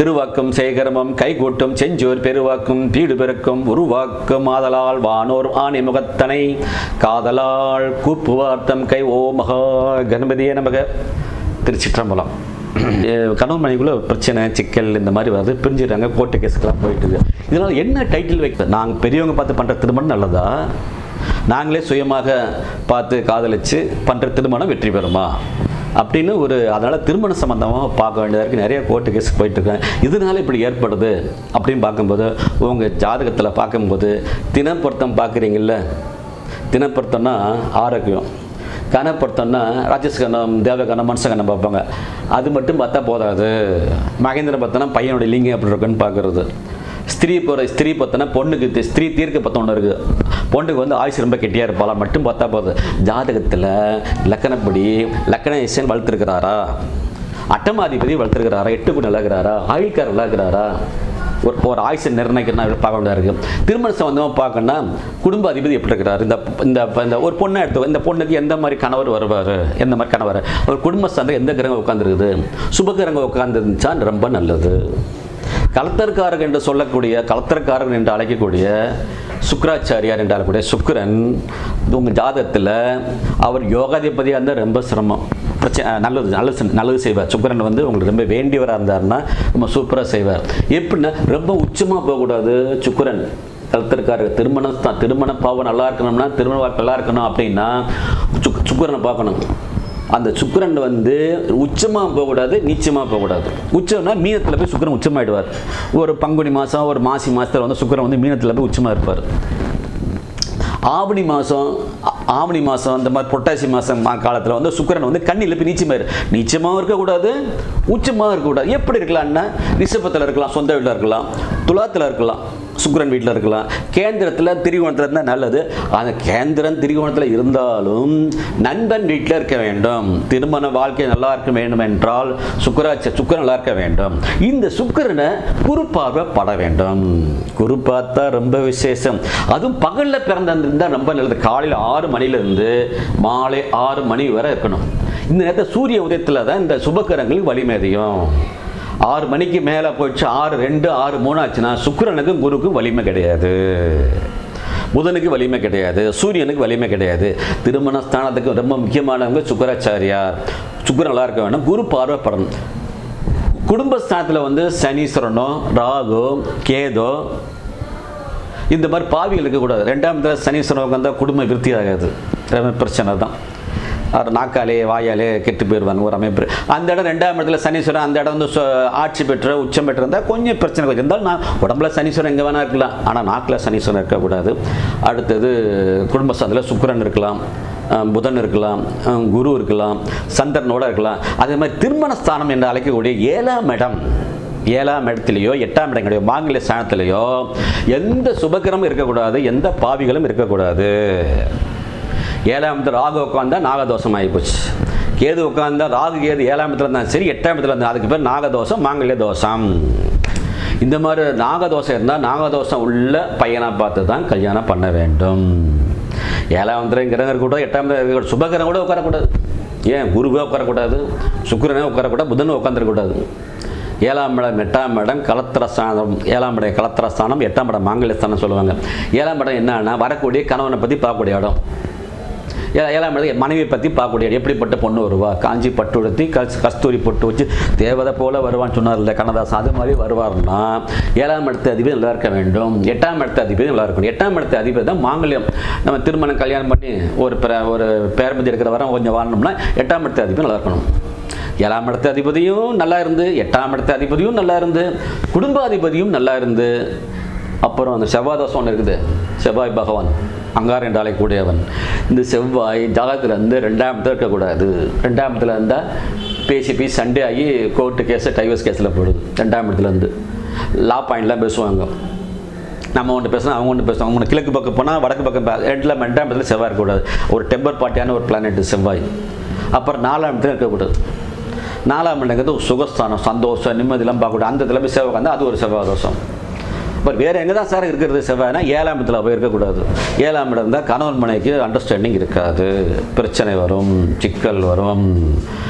பெருவாக்கும் சேகரமும் கைகூட்டும் செஞ்சோர் பெருவாக்கும் bead பெருக்கும் உருவாக்கும் ஆதலால் வானோர் ஆணை முகத்தனை காதலால் கூப்புவார்த்தம் கை ஓ மகா கணபதியே நமக திருச்சிற்றம்பலம் கணவன் மனைவிக்குள்ள பிரச்சனை சிக்கல் இந்த மாதிரி வருது பிரிஞ்சுறாங்க கோர்ட்டு கேஸுக்கெல்லாம் போயிட்டு இருக்கு இதனால என்ன டைட்டில் வைக்க நாங்கள் பெரியவங்க பார்த்து பண்ணுற திருமணம் நல்லதா நாங்களே சுயமாக பார்த்து காதலிச்சு பண்ணுற திருமணம் வெற்றி பெறுமா அப்படின்னு ஒரு அதனால் திருமண சம்மந்தமாக பார்க்க வேண்டியதாக இருக்குது நிறைய கோர்ட்டு கேஸ் போயிட்டுருக்கேன் இதனால இப்படி ஏற்படுது அப்படின்னு பார்க்கும்போது உங்கள் ஜாதகத்தில் பார்க்கும்போது தினப்பொருத்தம் பார்க்குறீங்கல்ல தினப்பொருத்தம்னா ஆரோக்கியம் கனப்படுத்தோம்னா ராட்சஸ்கரணம் தேவகரணம் மனுஷகரணம் பார்ப்பாங்க அது மட்டும் பார்த்தா போதாது மகேந்திர பத்தனா பையனுடைய லிங்கம் எப்படி இருக்குன்னு பார்க்குறது ஸ்திரீ போகிற ஸ்திரீ பார்த்தோன்னா பொண்ணுக்கு தி- ஸ்திரீ தீர்க்க பத்தம் ஒன்று இருக்குது பொண்ணுக்கு வந்து ஆயுசு ரொம்ப கெட்டியாக இருப்பாளா மட்டும் பார்த்தா போதும் ஜாதகத்தில் லக்கணப்படி லக்கண இசன் வளர்த்துருக்கிறாரா அட்டமாதிபதி வளர்த்துருக்கிறாரா எட்டுக்கு நல்லா இருக்கிறாரா ஆயுள்கார் நல்லா இருக்கிறாரா ஒரு ஒரு ஆயுசை நிர்ணயிக்கணும் பார்க்க வேண்டியதாக இருக்குது திருமண சம்பந்தமாக பார்க்கணும்னா குடும்ப அதிபதி எப்படி இருக்கிறார் இந்த இந்த இந்த ஒரு பொண்ணை எடுத்து இந்த பொண்ணுக்கு எந்த மாதிரி கணவர் வருவார் எந்த மாதிரி கணவர் ஒரு குடும்ப சந்தை எந்த கிரகம் உட்காந்துருக்குது சுபகிரகம் உட்காந்துருந்துச்சா ரொம்ப நல்லது கலத்தர்காரர் என்று சொல்லக்கூடிய கலத்தர்காரர் என்று அழைக்கக்கூடிய சுக்கராச்சாரியார் என்று அழைக்கக்கூடிய சுக்கிரன் உங்கள் ஜாதகத்தில் அவர் யோகாதிபதியாக இருந்தால் ரொம்ப சிரமம் பிரச்சனை நல்லது நல்லது நல்லது செய்வார் சுக்கிரன் வந்து உங்களுக்கு ரொம்ப வேண்டியவராக இருந்தாருன்னா ரொம்ப சூப்பராக செய்வார் எப்படின்னா ரொம்ப உச்சமாக போகக்கூடாது சுக்கிரன் கலத்திருக்காரு திருமணம் தான் திருமண பாவம் நல்லா இருக்கணும்னா திருமண வாழ்க்கை நல்லா இருக்கணும் அப்படின்னா சுக் சுக்கிரனை பார்க்கணும் அந்த சுக்கிரன் வந்து உச்சமாக போகக்கூடாது நீச்சமாக போகக்கூடாது உச்சம்னா மீனத்தில் போய் சுக்கிரன் உச்சமாயிடுவார் ஒரு பங்குனி மாதம் ஒரு மாசி மாதத்தில் வந்து சுக்கிரன் வந்து மீனத்தில் போய் உச்சமாக இருப்பார் ஆவணி மாதம் ஆவணி மாதம் இந்த மாதிரி புரட்டாசி மாதம் காலத்தில் வந்து சுக்கிரன் வந்து கண்ணில் போய் நீச்சமாக நீச்சமாகவும் இருக்கக்கூடாது உச்சமாகவும் இருக்கக்கூடாது எப்படி இருக்கலாம்னா ரிஷபத்தில் இருக்கலாம் சொந்த வீட்டில் இருக்கலாம் துலாத்தில் இருக்கலாம் சுக்கிரன் வீட்டில் இருக்கலாம் கேந்திரத்தில் திரிகோணத்தில் இருந்தால் நல்லது அந்த கேந்திரன் திரிகோணத்தில் இருந்தாலும் நண்பன் வீட்டில் இருக்க வேண்டும் திருமண வாழ்க்கை நல்லா இருக்க வேண்டும் என்றால் சுக்கராச்ச சுக்கிரன் நல்லா இருக்க வேண்டும் இந்த சுக்கிரனை குரு பார்வை பட வேண்டும் குரு பார்த்தா ரொம்ப விசேஷம் அதுவும் பகலில் பிறந்திருந்தால் ரொம்ப நல்லது காலையில் ஆறு மணிலேருந்து மாலை ஆறு மணி வரை இருக்கணும் இந்த நேரத்தில் சூரிய உதயத்தில் தான் இந்த சுபக்கரங்களுக்கு வலிமை அதிகம் ஆறு மணிக்கு மேலே போயிடுச்சு ஆறு ரெண்டு ஆறு மூணு ஆச்சுன்னா சுக்கிரனுக்கும் குருக்கும் வலிமை கிடையாது புதனுக்கு வலிமை கிடையாது சூரியனுக்கு வலிமை கிடையாது திருமண ஸ்தானத்துக்கு ரொம்ப முக்கியமானவங்க சுக்கராச்சாரியார் சுக்கிரன் நல்லா இருக்க வேணும் குரு பார்வைப்படணும் குடும்பஸ்தானத்தில் வந்து சனீஸ்வரனோ ராகு கேதோ இந்த மாதிரி பாவிகள் இருக்கக்கூடாது ரெண்டாம் இடத்துல சனீஸ்வரன் உட்காந்தா குடும்ப விருத்தி ஆகாது ரொம்ப பிரச்சனை தான் அவர் நாக்காலே வாயாலே கெட்டு போயிடுவாங்க ஒரு அமைப்பு அந்த இடம் ரெண்டாம் இடத்துல சனீஸ்வரன் அந்த இடம் வந்து சொ- ஆட்சி பெற்ற உச்சம் பெற்று இருந்தால் கொஞ்சம் பிரச்சனை கொஞ்சம் இருந்தாலும் நான் உடம்புல சனீஸ்வரன் எங்கே வேணா இருக்கலாம் ஆனால் நாக்கில் சனீஸ்வரன் இருக்கக்கூடாது அடுத்தது குடும்பஸ்தானத்தில் சுக்கிரன் இருக்கலாம் அஹ் புதன் இருக்கலாம் அஹ் குரு இருக்கலாம் சந்திரனோட இருக்கலாம் அதே மாதிரி திருமண ஸ்தானம் என்று அழைக்கக்கூடிய ஏழாம் இடம் ஏழாம் இடத்துலையோ எட்டாம் இடம் கிடையாது மாங்கில ஸ்தானத்திலேயோ எந்த சுபகிரமும் இருக்கக்கூடாது எந்த பாவிகளும் இருக்கக்கூடாது ஏழாம் இடத்துல ராகு உட்காந்தா நாகதோஷம் ஆகிப்போச்சு கேது உட்காந்தா ராகு கேது ஏழாம் இடத்துல இருந்தால் சரி எட்டாம் இடத்துல இருந்தால் அதுக்கு பேர் நாகதோஷம் மாங்கல்ய தோஷம் இந்த மாதிரி நாகதோஷம் இருந்தால் நாகதோஷம் உள்ள பையனை பார்த்து தான் கல்யாணம் பண்ண வேண்டும் ஏழாம் இடத்துல கிரகம் இருக்கக்கூடாது எட்டாம் இடத்துல இருக்கக்கூடாது சுபகிரகம் கூட உட்காரக்கூடாது ஏன் குருவே உட்காரக்கூடாது சுக்கிரனே உட்காரக்கூடாது புதனும் உட்காந்துருக்கூடாது ஏழாம் இடம் எட்டாம் இடம் கலத்திரஸ்தானம் ஏழாம் இடம் கலத்திரஸ்தானம் எட்டாம் இடம் மாங்கல்யஸ்தானம் சொல்லுவாங்க ஏழாம் இடம் என்னன்னா வரக்கூடிய கணவனை பற்றி பார்க்கக்கூடிய இடம் ஏ- ஏழாம் இடம் மனைவியை பற்றி பார்க்கக்கூடிய இடம். எப்படிப்பட்ட பொண்ணு வருவா காஞ்சி பட்டு உடுத்தி கஸ் கஸ்தூரி பொட்டு வச்சு தேவதை போல வருவான்னு சொன்னார் இல்லை கண்ணதாசன் அது மாதிரி வருவார்னா ஏழாம் இடத்து அதிபதி நல்லா இருக்க வேண்டும் எட்டாம் இடத்து அதிபதி நல்லா இருக்கணும் எட்டாம் இடத்து அதிபதி தான் மாங்கல்யம் நம்ம திருமணம் கல்யாணம் பண்ணி ஒரு பிற- ஒரு பேரம்பதி இருக்கிற வரம் கொஞ்சம் வாழணும்னா எட்டாம் இடத்து அதிபதி நல்லா இருக்கணும் ஏழாம் இடத்து அதிபதியும் நல்லா இருந்து எட்டாம் இடத்து அதிபதியும் நல்லா இருந்து குடும்பாதிபதியும் நல்லா இருந்து அப்புறம் அந்த செவ்வாய் தோஷம் ஒன்று இருக்குது செவ்வாய் பகவான் அங்கார் என்று அழைக்கக்கூடியவன் இந்த செவ்வாய் ஜாதகத்தில் இருந்து ரெண்டாம் இடத்துல இருக்கக்கூடாது ரெண்டாம் இடத்துல இருந்தால் பேசி பேசி சண்டே ஆகி கோர்ட்டு கேஸு டைவர்ஸ் கேஸில் போடுது ரெண்டாம் இடத்துல இருந்து லா பாயிண்ட்லாம் பேசுவாங்க நம்ம ஒன்று பேசணும் அவங்க ஒன்று பேசுவாங்க அவங்க கிழக்கு பக்கம் போனால் வடக்கு பக்கம் பே- ரெண்டுல ரெண்டாம் இடத்துல செவ்வாய் இருக்கக்கூடாது ஒரு டெம்பர் பார்ட்டியான ஒரு பிளானெட் செவ்வாய் அப்புறம் நாலாம் இடத்துல இருக்கக்கூடாது நாலாம் இடங்கிறது ஒரு சுகஸ்தானம் சந்தோஷம் நிம்மதியெல்லாம் பார்க்கக்கூடாது அந்த இடத்துல போய் செவ்வாய் உட்காந்தா அது ஒரு செவ்வாய் தோஷம் இப்போ வேறு எங்கே தான் சார் இருக்கிறது செவ்வாய்னா ஏழாம் இடத்துல போய் இருக்கக்கூடாது ஏழாம் இடம் இருந்தால் கணவன் மனைவிக்கு அண்டர்ஸ்டாண்டிங் இருக்காது பிரச்சனை வரும் சிக்கல் வரும்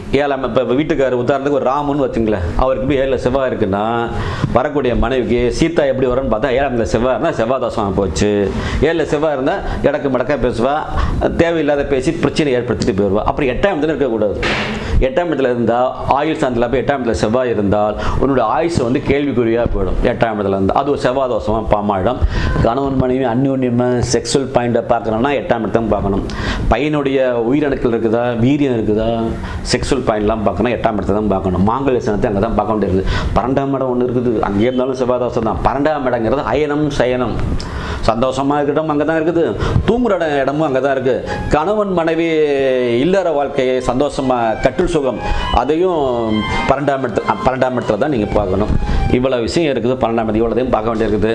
ஏழாம் இப்போ வீட்டுக்காரர் உதாரணத்துக்கு ஒரு ராமுன்னு வச்சுங்களேன் அவருக்கு போய் ஏழில் செவ்வாய் இருக்குன்னா வரக்கூடிய மனைவிக்கு சீதா எப்படி வரும்னு பார்த்தா ஏழாம் இடத்துல செவ்வாய் இருந்தால் செவ்வாய் தோஷமாக போச்சு ஏழில் செவ்வாய் இருந்தால் இடக்கு மடக்கா பேசுவா தேவையில்லாத பேசி பிரச்சனை ஏற்படுத்திட்டு போயிடுவா அப்புறம் எட்டாம் இடத்துல இருக்கக்கூடாது எட்டாம் இடத்துல இருந்தால் ஆயுள் சாந்தில் போய் எட்டாம் இடத்துல செவ்வாய் இருந்தால் உன்னோட ஆயுசு வந்து கேள்விக்குறியாக போயிடும் எட்டாம் இடத்துல இருந்தால் அது ஒரு செவ்வாய் தோஷமாக பாமாயிடும் கணவன் மனைவி அந்யோன்யமாக செக்ஸுவல் பாயிண்ட்டை பார்க்கணும்னா எட்டாம் இடத்தையும் பார்க்கணும் பையனுடைய உயிரணுக்கள் இருக்குதா வீரியம் இருக்குதா செக்ஸுவல் பாயிண்ட்லாம் பார்க்கணும் எட்டாம் இடத்தை தான் பார்க்கணும் மாங்கல்ய சனத்தை அங்கே தான் பார்க்க வேண்டியது பன்னெண்டாம் இடம் ஒன்று இருக்குது அங்கே இருந்தாலும் செவ்வாய் தோஷம் தான் பன்னெண்டாம் இடங்கிறது அயனம் சயனம் சந்தோஷமாக இருக்கட்டும் அங்கே தான் இருக்குது தூங்குற இடம் இடமும் அங்கே தான் இருக்குது கணவன் மனைவி இல்லற வாழ்க்கையை சந்தோஷமாக கட்டில் சுகம் அதையும் பன்னெண்டாம் இடத்துல பன்னெண்டாம் இடத்துல தான் நீங்கள் பார்க்கணும் இவ்வளோ விஷயம் இருக்குது பன்னெண்டாம் இடத்துல இவ்வளோதையும் பார்க்க வேண்டியிருக்குது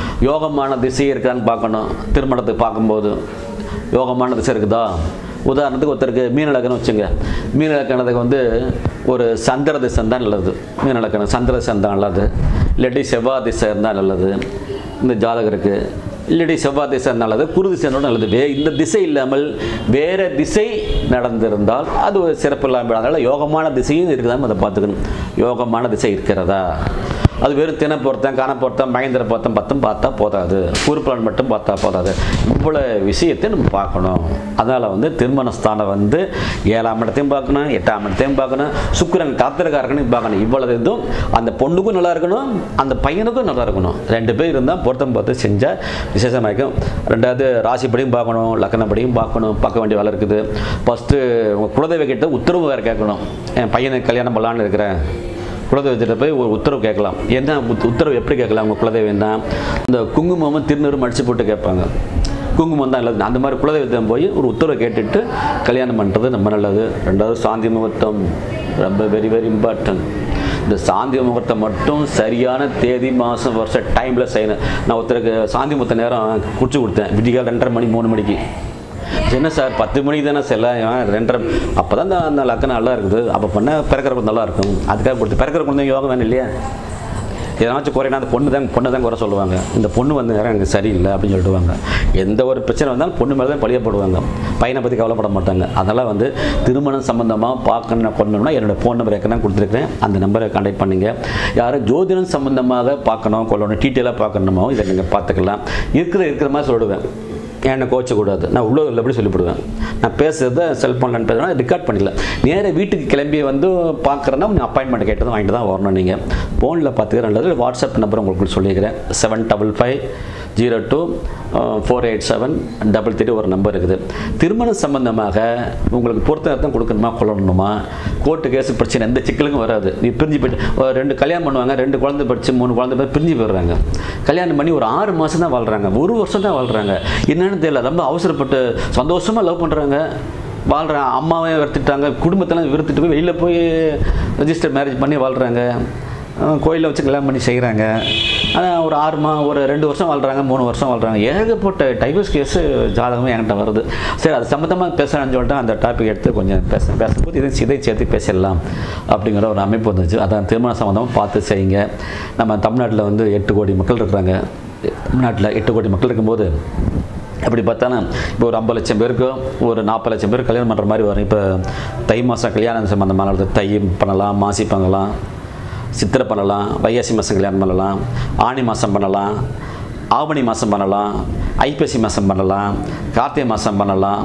யோகமான திசை இருக்கான்னு பார்க்கணும் திருமணத்துக்கு பார்க்கும்போது யோகமான திசை இருக்குதா உதாரணத்துக்கு ஒருத்தருக்கு மீன லக்கணம் வச்சுங்க மீன லக்கணத்துக்கு வந்து ஒரு சந்திர திசை தான் நல்லது மீன லக்கணம் சந்திர திசை தான் நல்லது இல்லாட்டி செவ்வாய் திசை இருந்தால் நல்லது இந்த ஜாதகருக்கு இல்லாட்டி செவ்வாய் திசை நல்லது குரு திசை இருந்தாலும் நல்லது வே இந்த திசை இல்லாமல் வேற திசை நடந்திருந்தால் அது ஒரு சிறப்பு இல்லாமல் அதனால் யோகமான திசையும் இருக்குதான்னு அதை பார்த்துக்கணும் யோகமான திசை இருக்கிறதா அது வெறும் தின பொருத்தம் காண பொருத்தம் மகேந்திர பொருத்தம் பத்தும் பார்த்தா போதாது கூறுப்பலன் மட்டும் பார்த்தா போதாது இவ்வளோ விஷயத்தை நம்ம பார்க்கணும் அதனால் வந்து திருமண ஸ்தானம் வந்து ஏழாம் இடத்தையும் பார்க்கணும் எட்டாம் இடத்தையும் பார்க்கணும் சுக்கிரன் காத்திரக்காரக்கனையும் பார்க்கணும் இவ்வளவு இதுவும் அந்த பொண்ணுக்கும் நல்லா இருக்கணும் அந்த பையனுக்கும் நல்லா இருக்கணும் ரெண்டு பேர் இருந்தால் பொருத்தம் பார்த்து செஞ்சால் விசேஷமாக இருக்கும் ரெண்டாவது ராசிப்படியும் பார்க்கணும் லக்கணப்படியும் பார்க்கணும் பார்க்க வேண்டிய வேலை இருக்குது ஃபஸ்ட்டு உங்கள் குலதெய்வ கிட்ட உத்தரவு வேறு கேட்கணும் என் பையனுக்கு கல்யாணம் பண்ணலான்னு இருக்கிறேன் குலதெய்வத்திட்ட போய் ஒரு உத்தரவு கேட்கலாம் என்ன உத்- உத்தரவு எப்படி கேட்கலாம் உங்கள் குலதெய்வம் தான் இந்த குங்குமமும் திருநீரும் அடிச்சு போட்டு கேட்பாங்க குங்குமம் தான் நல்லது அந்த மாதிரி குலதெய்வத்தை போய் ஒரு உத்தரவை கேட்டுட்டு கல்யாணம் பண்ணுறது ரொம்ப நல்லது ரெண்டாவது சாந்தி முகூர்த்தம் ரொம்ப வெரி வெரி இம்பார்ட்டன்ட் இந்த சாந்தி முகூர்த்தம் மட்டும் சரியான தேதி மாதம் வருஷம் டைமில் செய்யணும் நான் ஒருத்தருக்கு சாந்தி முகூர்த்த நேரம் குறிச்சு கொடுத்தேன் விடிகால் ரெண்டரை மணி மூணு மணிக்கு என்ன சார் பத்து மணிக்கு தானே செல்ல ரெண்டரை அப்போ தான் அந்த லக்கணம் நல்லா இருக்குது அப்போ பண்ண பிறக்கிற குழந்தை நல்லா இருக்கும் அதுக்காக கொடுத்து பிறக்கிற குழந்தை யோகம் வேணும் இல்லையா எதனாச்சும் குறைனா அந்த பொண்ணு தான் பொண்ணை தான் குறை சொல்லுவாங்க இந்த பொண்ணு வந்து நேரம் எனக்கு சரியில்லை அப்படின்னு சொல்லிடுவாங்க எந்த ஒரு பிரச்சனை வந்தாலும் பொண்ணு மேலே தான் பழியப்படுவாங்க பையனை பற்றி கவலைப்பட மாட்டாங்க அதனால் வந்து திருமணம் சம்மந்தமாக பார்க்கணும் கொள்ளணும்னா என்னோட ஃபோன் நம்பர் ஏற்கனவே கொடுத்துருக்கேன் அந்த நம்பரை கான்டாக்ட் பண்ணுங்க யாரும் ஜோதிடம் சம்மந்தமாக பார்க்கணும் கொள்ளணும் டீட்டெயிலாக பார்க்கணுமோ இதை நீங்கள் பார்த்துக்கலாம் இருக்கிற இருக்கிற மாதிரி சொல்லிடுவேன் என்னை கோச்சக்கூடாது நான் உள்ள எப்படி சொல்லிவிடுவேன் நான் பேசுகிறத செல்ஃபோனில் பேசுகிறேன் ரெக்கார்ட் பண்ணிடல நேராக வீட்டுக்கு கிளம்பி வந்து பார்க்குறேன்னா நீங்கள் அப்பாயின்மெண்ட் கேட்டதும் வாங்கிட்டு தான் வரணும் நீங்கள் ஃபோனில் பார்த்துக்கிறேன் வாட்ஸ்அப் நம்பர் உங்களுக்கு சொல்லிக்கிறேன் seven double five zero two four eight seven double three ஒரு நம்பர் இருக்குது திருமணம் சம்பந்தமாக உங்களுக்கு பொறுத்த அர்த்தம் கொடுக்கணுமா கொள்ளணுமா கோர்ட்டு கேஸ் பிரச்சனை எந்த சிக்கலுக்கும் வராது நீ பிரிஞ்சு போயிட்டு ஒரு ரெண்டு கல்யாணம் பண்ணுவாங்க ரெண்டு குழந்தை படிச்சு மூணு குழந்தை பேர் பிரிஞ்சு போயிடுறாங்க கல்யாணம் பண்ணி ஒரு ஆறு மாதம் தான் வாழ்கிறாங்க ஒரு வருஷம் தான் வாழ்கிறாங்க என்னன்னு தெரியல ரொம்ப அவசரப்பட்டு சந்தோஷமாக லவ் பண்ணுறாங்க வாழ்கிறாங்க அம்மாவே வெறுத்துட்டாங்க குடும்பத்தெல்லாம் வெறுத்துட்டு போய் வெளியில் போய் ரெஜிஸ்டர் மேரேஜ் பண்ணி வாழ்கிறாங்க கோயிலில் வச்சு கல்யாணம் பண்ணி செய்கிறாங்க ஆனால் ஒரு ஆறு மா ஒரு ரெண்டு வருஷம் வாழ்கிறாங்க மூணு வருஷம் வாழ்கிறாங்க ஏகப்பட்ட டைவர்ஸ் கேஸு ஜாதகமே என்கிட்ட வருது சரி அது சம்மந்தமாக பேசுகிறேன்னு சொல்லிட்டு அந்த டாபிக் எடுத்து கொஞ்சம் பேச பேசும்போது இதை இதை சேர்த்து பேசிடலாம் அப்படிங்கிற ஒரு அமைப்பு வந்துச்சு அதான் திருமண சம்மந்தமாக பார்த்து செய்யுங்க நம்ம தமிழ்நாட்டில் வந்து எட்டு கோடி மக்கள் இருக்கிறாங்க தமிழ்நாட்டில் எட்டு கோடி மக்கள் இருக்கும்போது அப்படி பார்த்தாலும் இப்போ ஒரு ஐம்பது லட்சம் பேருக்கு ஒரு நாற்பது லட்சம் பேர் கல்யாணம் பண்ணுற மாதிரி வரும் இப்போ தை மாதம் கல்யாணம் சம்மந்தமான தை பண்ணலாம் மாசி பண்ணலாம் சித்திரை பண்ணலாம் வைகாசி மாதம் கல்யாணம் பண்ணலாம் ஆனி மாதம் பண்ணலாம் ஆவணி மாதம் பண்ணலாம் ஐப்பசி மாதம் பண்ணலாம் கார்த்திகை மாதம் பண்ணலாம்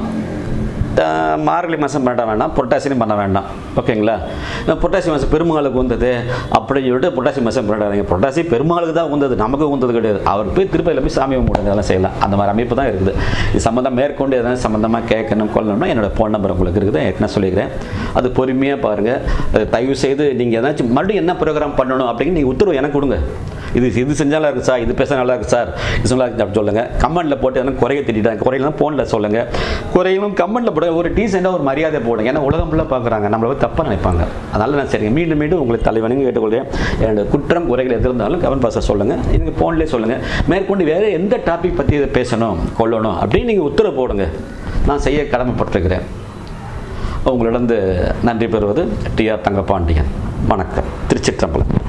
த- மார்கழி மாதம் பண்ண வேண்டாம் புரட்டாசிலையும் பண்ண வேண்டாம் ஓகேங்களா நான் புரட்டாசி மாதம் பெருமாளுக்கு வந்தது அப்படின்னு சொல்லிட்டு புரட்டாசி மாதம் பண்ணாதீங்க புரட்டாசி பெருமாளுக்கு தான் வந்தது நமக்கு வந்தது கிடையாது அவர் போய் திருப்பதியில் போய் சாமி கும்பிடுங்க அதெல்லாம் செய்யலாம் அந்த மாதிரி அமைப்பு தான் இருக்குது இது சம்மந்தம் மேற்கொண்டு எதனா சம்மந்தமாக கேட்கணும் கொள்ளணும்னா என்னோட ஃபோன் நம்பர் உங்களுக்கு இருக்குது ஏற்கனவே சொல்லிக்கிறேன் அது பொறுமையாக பாருங்கள் தயவு செய்து நீங்கள் ஏதாச்சும் மறுபடியும் என்ன ப்ரோக்ராம் பண்ணணும் அப்படின்னு நீங்கள் உத்தரவு எனக்கு கொடுங்க இது இது செஞ்சாலும் இருக்கு சார் இது பேச நல்லா இருக்கு சார் இது நல்லா இருக்கு அப்படி சொல்லுங்கள் கமெண்ட்டில் போட்டு எதனா குறைய திட்டாங்க குறையெல்லாம் ஃபோனில் சொல்லுங்கள் குறையும் கமெண்ட்டில் போட ஒரு டீசெண்டாக ஒரு மரியாதை போடுங்க ஏன்னா உலகம் ஃபுல்லாக பார்க்குறாங்க நம்மளை வந்து தப்பாக நினைப்பாங்க அதனால் நான் சரிங்க மீண்டும் மீண்டும் உங்களுக்கு தலைவனுங்க கேட்டுக்கொள்கிறேன் என்னோட குற்றம் குறைகள் எது இருந்தாலும் கமெண்ட் பாக்ஸில் சொல்லுங்கள் எனக்கு ஃபோன்லேயே சொல்லுங்கள் மேற்கொண்டு வேறு எந்த டாபிக் பற்றி இதை பேசணும் கொள்ளணும் அப்படின்னு நீங்கள் உத்தரவு போடுங்க நான் செய்ய கடமைப்பட்டிருக்கிறேன் உங்களிடம் நன்றி பெறுவது டிஆர் தங்கப்பாண்டியன் வணக்கம் திருச்சிற்றம்பலம்